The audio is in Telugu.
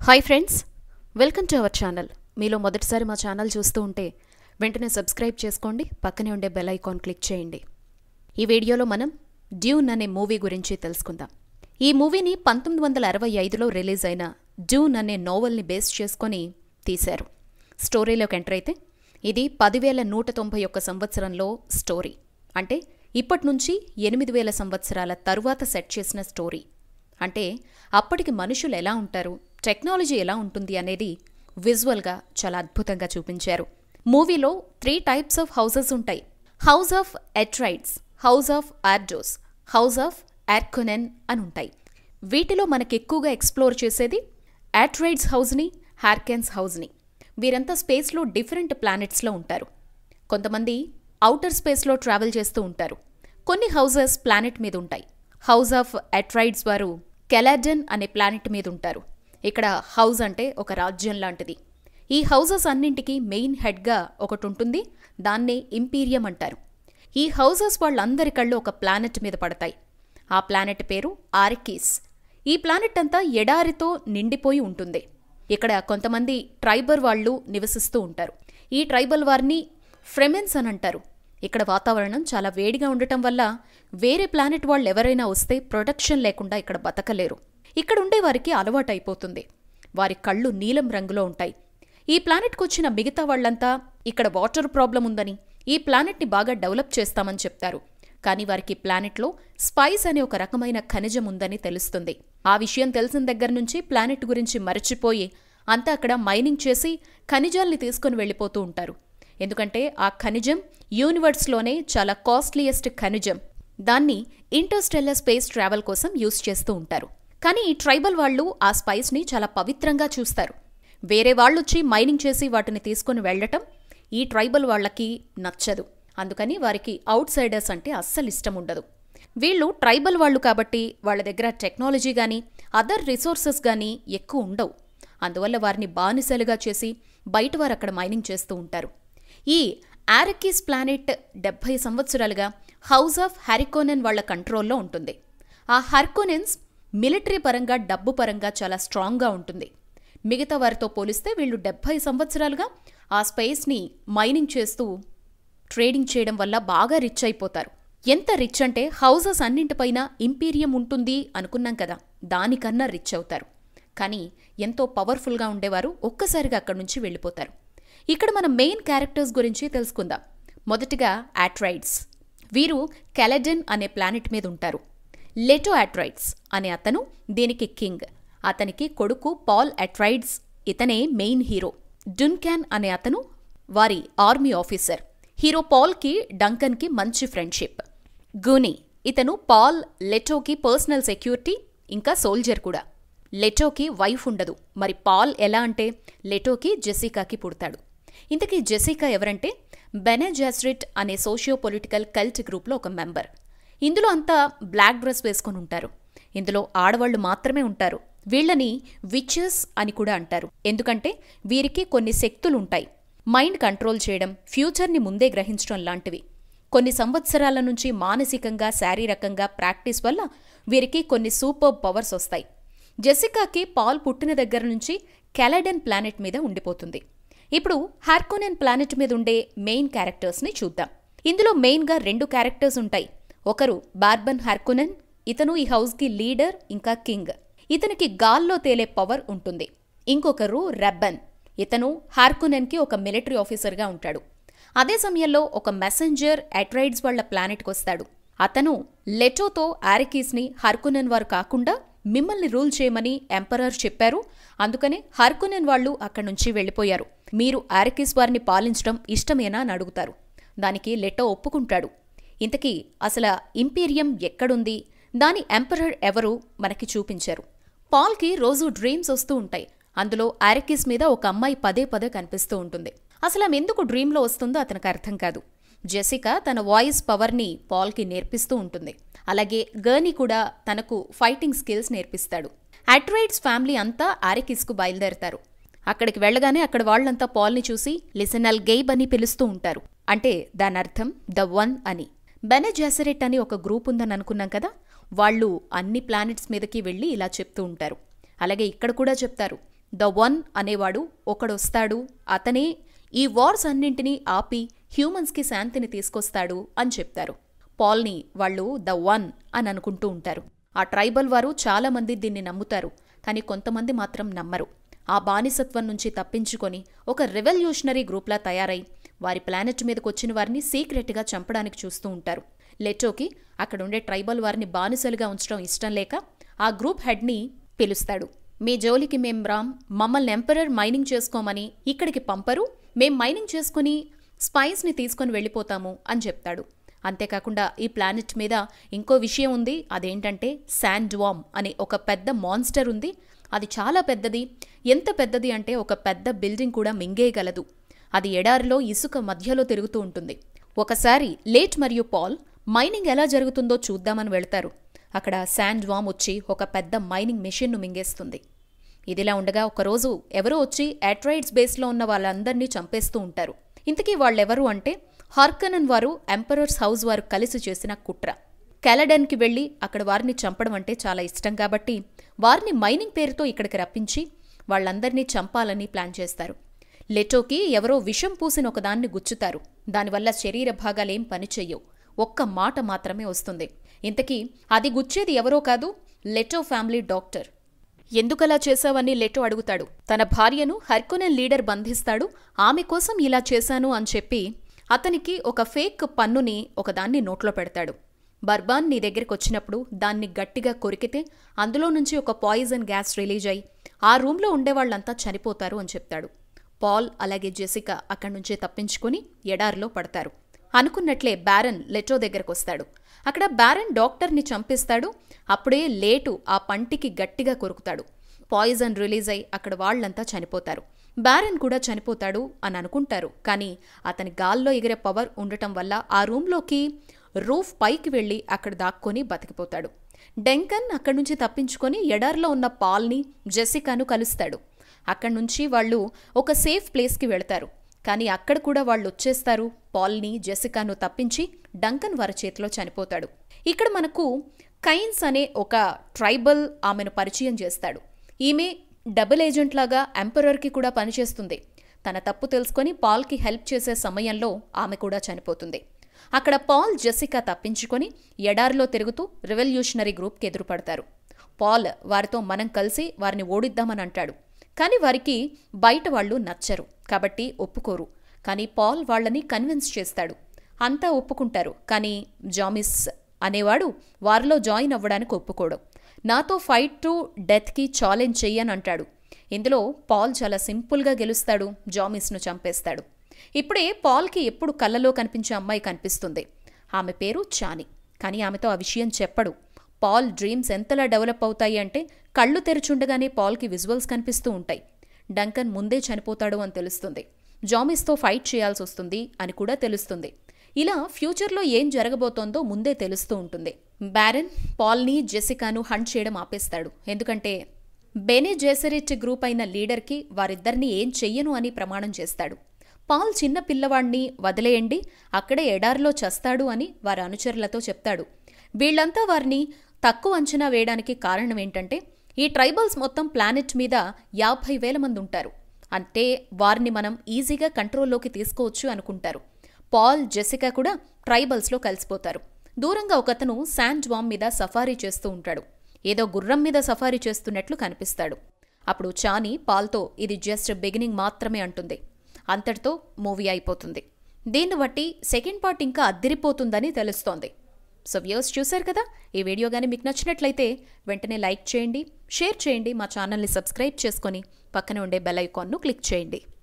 hi friends welcome to our channel మీలో మొదటిసారి మా ఛానల్ చూస్తూ ఉంటే వెంటనే సబ్స్క్రైబ్ చేసుకోండి పక్కనే ఉండే బెల్ ఐకాన్ క్లిక్ చేయండి ఈ వీడియోలో మనం డ్యూన్ అనే మూవీ గురించి తెలుసుకుందాం ఈ మూవీని పంతొమ్మిది వందల అరవై ఐదులో రిలీజ్ అయిన డ్యూన్ అనే నోవెల్ని బేస్ చేసుకొని తీశారు స్టోరీలోకి ఎంటర్ అయితే ఇది పదివేల నూట తొంభై ఒక్క సంవత్సరంలో స్టోరీ అంటే ఇప్పటి నుంచి ఎనిమిది వేల సంవత్సరాల తరువాత సెట్ చేసిన స్టోరీ అంటే అప్పటికి మనుషులు ఎలా ఉంటారు టెక్నాలజీ ఎలా ఉంటుంది అనేది విజువల్గా చాలా అద్భుతంగా చూపించారు మూవీలో త్రీ టైప్స్ ఆఫ్ హౌసెస్ ఉంటాయి house of Atreides house of Ordos house of Harkonnen అని ఉంటాయి వీటిలో మనకి ఎక్కువగా ఎక్స్ప్లోర్ చేసేది యాట్రైడ్స్ హౌస్ని హార్కెన్స్ హౌస్ని వీరంతా స్పేస్లో డిఫరెంట్ ప్లానెట్స్లో ఉంటారు కొంతమంది ఔటర్ స్పేస్లో ట్రావెల్ చేస్తూ ఉంటారు కొన్ని హౌసెస్ ప్లానెట్ మీద ఉంటాయి హౌస్ ఆఫ్ అట్రైడ్స్ వారు కెలాడన్ అనే ప్లానెట్ మీద ఉంటారు ఇక్కడ హౌస్ అంటే ఒక రాజ్యం లాంటిది ఈ హౌసెస్ అన్నింటికి మెయిన్ హెడ్గా ఒకటి ఉంటుంది దాన్నే ఇంపీరియం అంటారు ఈ హౌసెస్ వాళ్ళందరి కళ్ళు ఒక ప్లానెట్ మీద పడతాయి ఆ ప్లానెట్ పేరు ఆర్కిస్ ఈ ప్లానెట్ అంతా ఎడారితో నిండిపోయి ఉంటుంది ఇక్కడ కొంతమంది ట్రైబర్ వాళ్ళు నివసిస్తూ ఉంటారు ఈ ట్రైబల్ వారిని ఫ్రెమెన్స్ అని అంటారు ఇక్కడ వాతావరణం చాలా వేడిగా ఉండటం వల్ల వేరే ప్లానెట్ వాళ్ళు ఎవరైనా వస్తే ప్రొటెక్షన్ లేకుండా ఇక్కడ బతకలేరు ఇక్కడ ఉండే వారికి అలవాటు అయిపోతుంది వారి కళ్ళు నీలం రంగులో ఉంటాయి ఈ ప్లానెట్కి వచ్చిన మిగతా వాళ్ళంతా ఇక్కడ వాటర్ ప్రాబ్లం ఉందని ఈ ప్లానెట్ని బాగా డెవలప్ చేస్తామని చెప్తారు కానీ వారికి ప్లానెట్లో స్పైస్ అనే ఒక రకమైన ఖనిజం ఉందని తెలుస్తుంది ఆ విషయం తెలిసిన దగ్గర నుంచి ప్లానెట్ గురించి మరచిపోయి అంతా అక్కడ మైనింగ్ చేసి ఖనిజాల్ని తీసుకొని వెళ్ళిపోతూ ఉంటారు ఎందుకంటే ఆ ఖనిజం యూనివర్స్లోనే చాలా కాస్ట్లీయెస్ట్ ఖనిజం దాన్ని ఇంటర్స్టెల్లర్ స్పేస్ ట్రావెల్ కోసం యూస్ చేస్తూ ఉంటారు కానీ ఈ ట్రైబల్ వాళ్ళు ఆ స్పైస్ని చాలా పవిత్రంగా చూస్తారు వేరే వాళ్ళొచ్చి మైనింగ్ చేసి వాటిని తీసుకొని వెళ్ళటం ఈ ట్రైబల్ వాళ్ళకి నచ్చదు అందుకని వారికి అవుట్ సైడర్స్ అంటే అస్సలు ఇష్టం ఉండదు వీళ్ళు ట్రైబల్ వాళ్ళు కాబట్టి వాళ్ళ దగ్గర టెక్నాలజీ కానీ అదర్ రిసోర్సెస్ కానీ ఎక్కువ ఉండవు అందువల్ల వారిని బానిసలుగా చేసి బయట వారు అక్కడ మైనింగ్ చేస్తూ ఉంటారు ఈ ఆరకిస్ ప్లానెట్ డెబ్భై సంవత్సరాలుగా హౌస్ ఆఫ్ హ్యారికోనెన్ వాళ్ళ కంట్రోల్లో ఉంటుంది ఆ హర్కోనెన్స్ మిలిటరీ పరంగా డబ్బు పరంగా చాలా స్ట్రాంగ్గా ఉంటుంది మిగతా వారితో పోలిస్తే వీళ్ళు డెబ్భై సంవత్సరాలుగా ఆ స్పేస్ని మైనింగ్ చేస్తూ ట్రేడింగ్ చేయడం వల్ల బాగా రిచ్ అయిపోతారు ఎంత రిచ్ అంటే హౌసెస్ అన్నింటిపైన ఇంపీరియం ఉంటుంది అనుకున్నాం కదా దానికన్నా రిచ్ అవుతారు కానీ ఎంతో పవర్ఫుల్గా ఉండేవారు ఒక్కసారిగా అక్కడి నుంచి వెళ్ళిపోతారు ఇక్కడ మన మెయిన్ క్యారెక్టర్స్ గురించి తెలుసుకుందాం మొదటిగా యాట్రైడ్స్ వీరు కెలడన్ అనే ప్లానెట్ మీద ఉంటారు లెటో అట్రైడ్స్ అనే అతను దీనికి కింగ్ అతనికి కొడుకు పాల్ అట్రైడ్స్ ఇతనే మెయిన్ హీరో డున్క్యాన్ అనే అతను వారి ఆర్మీ ఆఫీసర్ హీరో పాల్కి డంకన్కి మంచి ఫ్రెండ్షిప్ గూనీ ఇతను పాల్ లెటోకి పర్సనల్ సెక్యూరిటీ ఇంకా సోల్జర్ కూడా లెటోకి వైఫ్ ఉండదు మరి పాల్ ఎలా అంటే లెటోకి జెసికాకి పుడతాడు ఇంతకీ జెసికా ఎవరంటే బెనే జాస్రిట్ అనే సోషియో పొలిటికల్ కల్ట్ గ్రూప్లో ఒక మెంబర్ ఇందులో అంతా బ్లాక్ డ్రెస్ వేసుకొని ఉంటారు ఇందులో ఆడవాళ్లు మాత్రమే ఉంటారు వీళ్ళని విచెస్ అని కూడా అంటారు ఎందుకంటే వీరికి కొన్ని శక్తులు ఉంటాయి మైండ్ కంట్రోల్ చేయడం ఫ్యూచర్ని ముందే గ్రహించడం లాంటివి కొన్ని సంవత్సరాల నుంచి మానసికంగా శారీరకంగా ప్రాక్టీస్ వల్ల వీరికి కొన్ని సూపర్ పవర్స్ వస్తాయి జెసికాకి పాల్ పుట్టిన దగ్గర నుంచి కెలడన్ ప్లానెట్ మీద ఉండిపోతుంది ఇప్పుడు హార్కోనెన్ ప్లానెట్ మీద ఉండే మెయిన్ క్యారెక్టర్స్ని చూద్దాం ఇందులో మెయిన్గా రెండు క్యారెక్టర్స్ ఉంటాయి ఒకరు బార్బన్ హార్కోనెన్ ఇతను ఈ హౌస్కి లీడర్ ఇంకా కింగ్ ఇతనికి గాల్లో తేలే పవర్ ఉంటుంది ఇంకొకరు రెబ్బన్ ఇతను హార్కునెన్కి ఒక మిలిటరీ ఆఫీసర్గా ఉంటాడు అదే సమయంలో ఒక మెసెంజర్ అట్రైడ్స్ వాళ్ల ప్లానెట్కి వస్తాడు అతను లెటోతో ఆరికీస్ని హర్కునెన్ వారు కాకుండా మిమ్మల్ని రూల్ చేయమని ఎంపరర్ చెప్పారు అందుకనే హర్కునెన్ వాళ్ళు అక్కడి నుంచి వెళ్ళిపోయారు మీరు ఆరికీస్ వారిని పాలించడం ఇష్టమేనా అని అడుగుతారు దానికి లెటో ఒప్పుకుంటాడు ఇంతకీ అసలు ఇంపీరియం ఎక్కడుంది దాని ఎంపరర్ ఎవరు మనకి చూపించారు పాల్కి రోజు డ్రీమ్స్ వస్తూ ఉంటాయి అందులో ఆరికిస్ మీద ఒక అమ్మాయి పదే పదే కనిపిస్తూ ఉంటుంది అసలు ఆమె ఎందుకు డ్రీమ్లో వస్తుందో అతనికి అర్థం కాదు జెసికా తన వాయిస్ పవర్ని పాల్కి నేర్పిస్తూ ఉంటుంది అలాగే గర్నీ కూడా తనకు ఫైటింగ్ స్కిల్స్ నేర్పిస్తాడు అట్రైడ్స్ ఫ్యామిలీ అంతా ఆరికిస్కు బయలుదేరతారు అక్కడికి వెళ్ళగానే అక్కడ వాళ్ళంతా పాల్ని చూసి లిసనల్ గెయిబ్ అని పిలుస్తూ ఉంటారు అంటే దాని అర్థం ద వన్ అని బెనె జాసరెట్ అని ఒక గ్రూప్ ఉందని అనుకున్నాం కదా వాళ్ళు అన్ని ప్లానెట్స్ మీదకి వెళ్ళి ఇలా చెప్తూ ఉంటారు అలాగే ఇక్కడ కూడా చెప్తారు ద వన్ అనేవాడు ఒకడొస్తాడు అతనే ఈ వార్స్ అన్నింటినీ ఆపి హ్యూమన్స్కి శాంతిని తీసుకొస్తాడు అని చెప్తారు పాల్ని వాళ్ళు ద వన్ అని అనుకుంటూ ఉంటారు ఆ ట్రైబల్ వారు చాలామంది దీన్ని నమ్ముతారు కానీ కొంతమంది మాత్రం నమ్మరు ఆ బానిసత్వం నుంచి తప్పించుకొని ఒక రెవల్యూషనరీ గ్రూప్లా తయారై వారి ప్లానెట్ మీదకి వచ్చిన వారిని సీక్రెట్గా చంపడానికి చూస్తూ ఉంటారు లెటోకి అక్కడ ఉండే ట్రైబల్ వారిని బానిసలుగా ఉంచడం ఇష్టం లేక ఆ గ్రూప్ హెడ్ని పిలుస్తాడు మీ జోలికి మేం రామ్ మమ్మల్ని ఎంపరర్ మైనింగ్ చేసుకోమని ఇక్కడికి పంపరు మేం మైనింగ్ చేసుకుని స్పైస్ని తీసుకొని వెళ్ళిపోతాము అని చెప్తాడు అంతేకాకుండా ఈ ప్లానెట్ మీద ఇంకో విషయం ఉంది అదేంటంటే శాండ్వామ్ అనే ఒక పెద్ద మాన్స్టర్ ఉంది అది చాలా పెద్దది ఎంత పెద్దది అంటే ఒక పెద్ద బిల్డింగ్ కూడా మింగేయగలదు అది ఎడారిలో ఇసుక మధ్యలో తిరుగుతూ ఉంటుంది ఒకసారి లేట్ మరియు పాల్ మైనింగ్ ఎలా జరుగుతుందో చూద్దామని వెళ్తారు అక్కడ శాండ్ వామ్ వచ్చి ఒక పెద్ద మైనింగ్ మెషిన్ను మింగేస్తుంది ఇదిలా ఉండగా ఒకరోజు ఎవరో వచ్చి అట్రైడ్స్ బేస్లో ఉన్న వాళ్ళందరినీ చంపేస్తూ ఉంటారు ఇంతకీ వాళ్ళెవరు అంటే హార్కనన్ వారు ఎంపరర్స్ హౌస్ వారు కలిసి చేసిన కుట్ర కెలడన్కి వెళ్ళి అక్కడ వారిని చంపడం అంటే చాలా ఇష్టం కాబట్టి వారిని మైనింగ్ పేరుతో ఇక్కడికి రప్పించి వాళ్ళందరినీ చంపాలని ప్లాన్ చేస్తారు లెటోకి ఎవరో విషం పూసిన ఒకదాన్ని గుచ్చుతారు దానివల్ల శరీర భాగాలేం పనిచెయ్యవు ఒక్క మాట మాత్రమే వస్తుంది ఇంతకీ అది గుచ్చేది ఎవరో కాదు లెటో ఫ్యామిలీ డాక్టర్ ఎందుకలా చేశావని లెటో అడుగుతాడు తన భార్యను హర్కొనెన్ లీడర్ బంధిస్తాడు ఆమె కోసం ఇలా చేశాను అని చెప్పి అతనికి ఒక ఫేక్ పన్నుని ఒకదాన్ని నోట్లో పెడతాడు బర్బాన్ నీ దగ్గరికి వచ్చినప్పుడు దాన్ని గట్టిగా కొరికితే అందులో నుంచి ఒక పాయిజన్ గ్యాస్ రిలీజ్ అయి ఆ రూమ్లో ఉండేవాళ్ళంతా చనిపోతారు అని చెప్తాడు పాల్ అలాగే జెసికా అక్కడి నుంచే తప్పించుకుని ఎడారిలో పడతారు అనుకున్నట్లే బ్యారన్ లెటో దగ్గరకు వస్తాడు అక్కడ బ్యారన్ డాక్టర్ని చంపిస్తాడు అప్పుడే లేటు ఆ పంటికి గట్టిగా కొరుకుతాడు పాయిజన్ రిలీజ్ అయి అక్కడ వాళ్ళంతా చనిపోతారు బ్యారన్ కూడా చనిపోతాడు అని అనుకుంటారు కానీ అతని గాల్లో ఎగిరే పవర్ ఉండటం వల్ల ఆ రూమ్లోకి రూఫ్ పైకి వెళ్ళి అక్కడ దాక్కొని బతికిపోతాడు డెంకన్ అక్కడి నుంచి తప్పించుకొని ఎడార్లో ఉన్న పాల్ని జెసికాను కలుస్తాడు అక్కడి నుంచి వాళ్ళు ఒక సేఫ్ ప్లేస్కి వెళతారు కానీ అక్కడ కూడా వాళ్ళు వచ్చేస్తారు పాల్ని జెసికాను తప్పించి డంకన్ వారి చేతిలో చనిపోతాడు ఇక్కడ మనకు కైన్స్ అనే ఒక ట్రైబల్ ఆమెను పరిచయం చేస్తాడు ఈమె డబుల్ ఏజెంట్ లాగా ఎంపరర్కి కూడా పనిచేస్తుంది తన తప్పు తెలుసుకొని పాల్కి హెల్ప్ చేసే సమయంలో ఆమె కూడా చనిపోతుంది అక్కడ పాల్ జెసికా తప్పించుకొని ఎడారిలో తిరుగుతూ రెవల్యూషనరీ గ్రూప్కి ఎదురుపడతారు పాల్ వారితో మనం కలిసి వారిని ఓడిద్దామని అంటాడు కానీ వారికి బయట వాళ్ళు నచ్చరు కాబట్టి ఒప్పుకోరు కానీ పాల్ వాళ్ళని కన్విన్స్ చేస్తాడు అంతా ఒప్పుకుంటారు కానీ జామిస్ అనేవాడు వారిలో జాయిన్ అవ్వడానికి ఒప్పుకోడు నాతో ఫైట్ టు డెత్కి ఛాలెంజ్ చెయ్యని అంటాడు ఇందులో పాల్ చాలా సింపుల్గా గెలుస్తాడు జామిస్ను చంపేస్తాడు ఇప్పుడే పాల్కి ఎప్పుడు కళ్ళలో కనిపించే అమ్మాయి కనిపిస్తుంది ఆమె పేరు చాని కానీ ఆమెతో ఆ విషయం చెప్పడు పాల్ డ్రీమ్స్ ఎంతలా డెవలప్ అవుతాయి అంటే కళ్ళు తెరుచుండగానే పాల్కి విజువల్స్ కనిపిస్తూ ఉంటాయి డంకన్ ముందే చనిపోతాడు అని తెలుస్తుంది జామిస్తో ఫైట్ చేయాల్సి వస్తుంది అని కూడా తెలుస్తుంది ఇలా ఫ్యూచర్లో ఏం జరగబోతోందో ముందే తెలుస్తూ ఉంటుంది బ్యారన్ పాల్ని జెసికాను హంట్ చేయడం ఆపేస్తాడు ఎందుకంటే బెనే జెసరిట్ గ్రూప్ అయిన లీడర్కి వారిద్దరిని ఏం చెయ్యను అని ప్రమాణం చేస్తాడు పాల్ చిన్న పిల్లవాణ్ణి వదిలేయండి అక్కడే ఎడారిలో చస్తాడు అని వారి అనుచరులతో చెప్తాడు వీళ్లంతా వారిని తక్కువ అంచనా వేయడానికి కారణం ఏంటంటే ఈ ట్రైబల్స్ మొత్తం ప్లానెట్ మీద యాభై వేల మంది ఉంటారు అంటే వారిని మనం ఈజీగా కంట్రోల్లోకి తీసుకోవచ్చు అనుకుంటారు పాల్ జెసికా కూడా ట్రైబల్స్లో కలిసిపోతారు దూరంగా ఒకతను శాండ్ వామ్ మీద సఫారీ చేస్తూ ఉంటాడు ఏదో గుర్రం మీద సఫారీ చేస్తున్నట్లు కనిపిస్తాడు అప్పుడు చాని పాల్తో ఇది జస్ట్ బిగినింగ్ మాత్రమే అంటుంది అంతటితో మూవీ అయిపోతుంది దీన్ని బట్టి సెకండ్ పార్ట్ ఇంకా అద్దిరిపోతుందని తెలుస్తోంది సో వ్యూస్ చూశారు కదా ఈ వీడియో కానీ మీకు నచ్చినట్లయితే వెంటనే లైక్ చేయండి షేర్ చేయండి మా ఛానల్ని సబ్స్క్రైబ్ చేసుకొని పక్కనే ఉండే బెల్ ఐకాన్ను క్లిక్ చేయండి